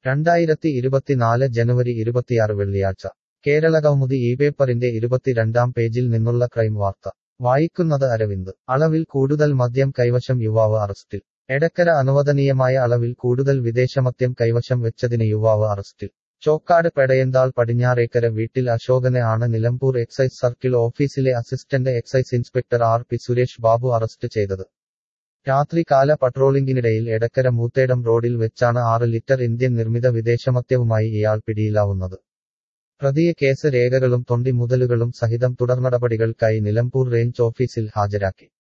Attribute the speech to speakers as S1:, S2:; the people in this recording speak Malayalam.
S1: രണ്ടായിരത്തി ഇരുപത്തിനാല് ജനുവരി ഇരുപത്തിയാറ് വെള്ളിയാഴ്ച കേരളകൗമുദി ഈ പേപ്പറിന്റെ ഇരുപത്തിരണ്ടാം പേജിൽ നിന്നുള്ള ക്രൈം വാർത്ത വായിക്കുന്നത് അരവിന്ദ് അളവിൽ കൂടുതൽ മദ്യം കൈവശം യുവാവ് അറസ്റ്റിൽ എടക്കര അനുവദനീയമായ അളവിൽ കൂടുതൽ വിദേശമദ്യം കൈവശം വെച്ചതിന് യുവാവ് അറസ്റ്റിൽ ചോക്കാട് പെടയന്താൾ പടിഞ്ഞാറേക്കര വീട്ടിൽ അശോകനെ ആണ് നിലമ്പൂർ എക്സൈസ് സർക്കിൾ ഓഫീസിലെ assistant excise inspector R P Suresh Babu arrest ചെയ്തത് രാത്രികാല പട്രോളിംഗിനിടയിൽ എടക്കര മൂത്തേടം റോഡിൽ വെച്ചാണ് ആറ് ലിറ്റർ ഇന്ത്യൻ നിർമ്മിത വിദേശമദ്യവുമായി ഇയാൾ പിടിയിലാവുന്നത് പ്രതിയെ കേസ് രേഖകളും തൊണ്ടി മുതലുകളും സഹിതം തുടർനടപടികൾക്കായി നിലമ്പൂർ റേഞ്ച് ഓഫീസിൽ ഹാജരാക്കി